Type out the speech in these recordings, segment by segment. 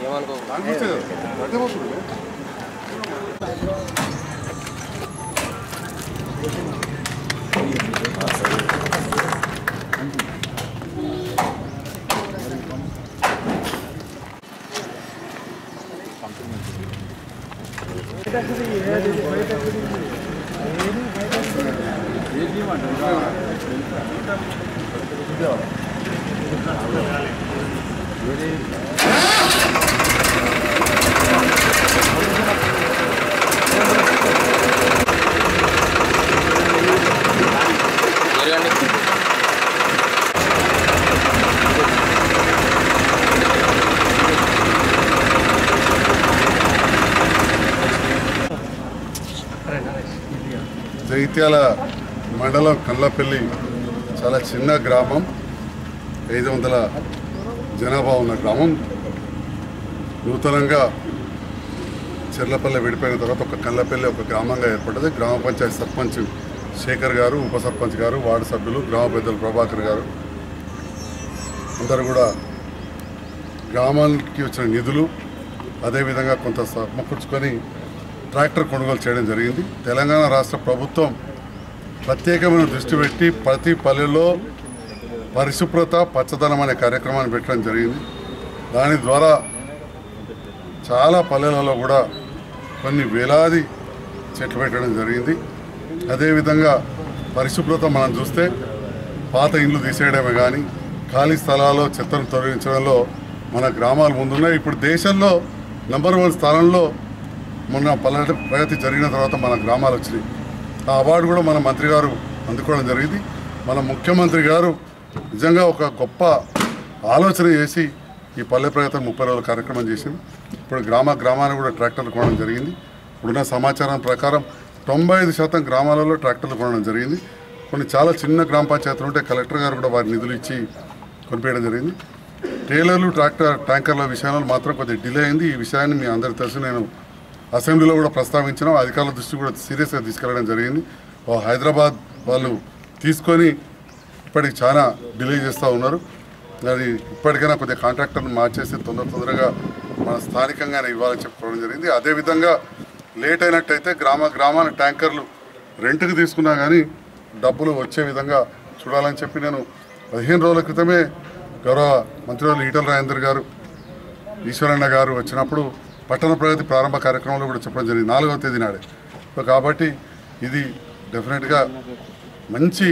ఏమనుకో జరగండి జైత్యాల మండలం కల్లపల్లి చాలా చిన్న గ్రామం ఐదు వందల జనాభా ఉన్న గ్రామం నూతనంగా చెర్లపల్లి విడిపోయిన తర్వాత ఒక కల్లపల్లి ఒక గ్రామంగా ఏర్పడ్డది గ్రామ పంచాయతీ సర్పంచ్ శేఖర్ గారు ఉప సర్పంచ్ గారు వార్డు సభ్యులు గ్రామ పెద్దలు ప్రభాకర్ గారు అందరూ కూడా గ్రామానికి వచ్చిన నిధులు అదేవిధంగా కొంత సమకూర్చుకొని ట్రాక్టర్ కొనుగోలు చేయడం జరిగింది తెలంగాణ రాష్ట్ర ప్రభుత్వం ప్రత్యేకమైన దృష్టి పెట్టి ప్రతి పల్లెలో పరిశుభ్రత పచ్చదనం అనే కార్యక్రమాన్ని పెట్టడం జరిగింది దాని ద్వారా చాలా పల్లెలలో కూడా కొన్ని వేలాది చెట్లు పెట్టడం జరిగింది అదేవిధంగా పరిశుభ్రత మనం చూస్తే పాత ఇండ్లు తీసేయడమే కానీ ఖాళీ స్థలాల్లో చెత్తను తొలగించడంలో మన గ్రామాలు ముందున్నాయి ఇప్పుడు దేశంలో నెంబర్ వన్ స్థానంలో మొన్న పల్లె ప్రగతి జరిగిన తర్వాత మన గ్రామాలు వచ్చినాయి ఆ అవార్డు కూడా మన మంత్రి గారు అందుకోవడం జరిగింది మన ముఖ్యమంత్రి గారు నిజంగా ఒక గొప్ప ఆలోచన చేసి ఈ పల్లె ప్రగతి ముప్పై రోజుల కార్యక్రమం చేసింది ఇప్పుడు గ్రామ గ్రామాన్ని కూడా ట్రాక్టర్లు కొనడం జరిగింది ఇప్పుడున్న సమాచారం ప్రకారం తొంభై ఐదు శాతం గ్రామాలలో ట్రాక్టర్లు కొనడం జరిగింది కొన్ని చాలా చిన్న గ్రామ పంచాయతీలు ఉంటే కలెక్టర్ గారు కూడా వారి నిధులు ఇచ్చి కొనిపించడం జరిగింది ట్రైలర్లు ట్రాక్టర్ ట్యాంకర్ల విషయంలో మాత్రం కొద్దిగా డిలే అయింది ఈ విషయాన్ని మీ అందరికీ తెలుసు నేను అసెంబ్లీలో కూడా ప్రస్తావించినాం అధికారుల దృష్టి కూడా సీరియస్గా తీసుకెళ్ళడం జరిగింది ఓ హైదరాబాద్ వాళ్ళు తీసుకొని ఇప్పటికి చాలా డిలే చేస్తూ ఉన్నారు అది ఇప్పటికైనా కొద్దిగా కాంట్రాక్టర్ని మార్చేసి తొందర తొందరగా మన స్థానికంగానే ఇవ్వాలని చెప్పుకోవడం జరిగింది అదేవిధంగా లేట్ అయినట్టయితే గ్రామ గ్రామాల ట్యాంకర్లు రెంట్కి తీసుకున్నా కానీ డబ్బులు వచ్చే విధంగా చూడాలని చెప్పి నేను పదిహేను రోజుల క్రితమే గౌరవ మంత్రివర్యులు ఈటల రాజేందర్ గారు ఈశ్వరన్న గారు వచ్చినప్పుడు పట్టణ ప్రగతి ప్రారంభ కార్యక్రమంలో కూడా చెప్పడం జరిగింది నాలుగవ తేదీ నాడే సో కాబట్టి ఇది డెఫినెట్గా మంచి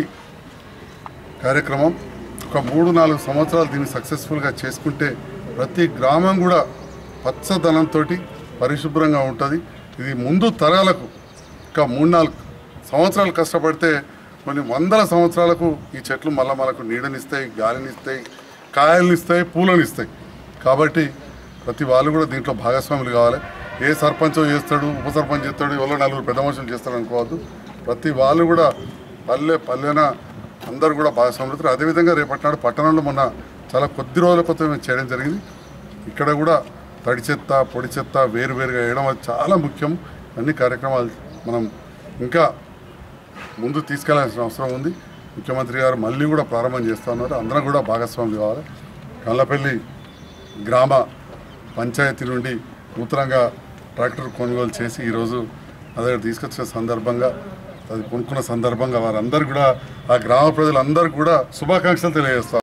కార్యక్రమం ఒక మూడు నాలుగు సంవత్సరాలు దీన్ని సక్సెస్ఫుల్గా చేసుకుంటే ప్రతి గ్రామం కూడా పచ్చదనంతో పరిశుభ్రంగా ఉంటుంది ఇది ముందు తరాలకు ఇంకా మూడు నాలుగు సంవత్సరాలు కష్టపడితే కొన్ని వందల సంవత్సరాలకు ఈ చెట్లు మళ్ళా మనకు నీడనిస్తాయి గాలినిస్తాయి కాయలనిస్తాయి పూలనిస్తాయి కాబట్టి ప్రతి వాళ్ళు కూడా దీంట్లో భాగస్వాములు కావాలి ఏ సర్పంచ్ చేస్తాడు ఉప సర్పంచ్ చేస్తాడు ఎవరో నలుగురు పెద్ద మనుషులు చేస్తాడు అనుకోవద్దు ప్రతి వాళ్ళు కూడా పల్లె పల్లెన అందరూ కూడా భాగస్వాములు అవుతారు అదేవిధంగా రేపటి నాడు పట్టణంలో మొన్న చాలా కొద్ది రోజుల క్రితం మేము చేయడం జరిగింది ఇక్కడ కూడా తడి చెత్త పొడి చెత్త వేరువేరుగా వేయడం అది చాలా ముఖ్యం అన్ని కార్యక్రమాలు మనం ఇంకా ముందు తీసుకెళ్లాల్సిన అవసరం ఉంది ముఖ్యమంత్రి గారు మళ్ళీ కూడా ప్రారంభం చేస్తూ ఉన్నారు అందరం కూడా భాగస్వాములు కావాలి కళ్ళపల్లి గ్రామ పంచాయతీ నుండి నూతనంగా ట్రాక్టర్ కొనుగోలు చేసి ఈరోజు అదే తీసుకొచ్చిన సందర్భంగా అది కొనుక్కున్న సందర్భంగా వారందరూ కూడా ఆ గ్రామ ప్రజలందరూ కూడా శుభాకాంక్షలు తెలియజేస్తారు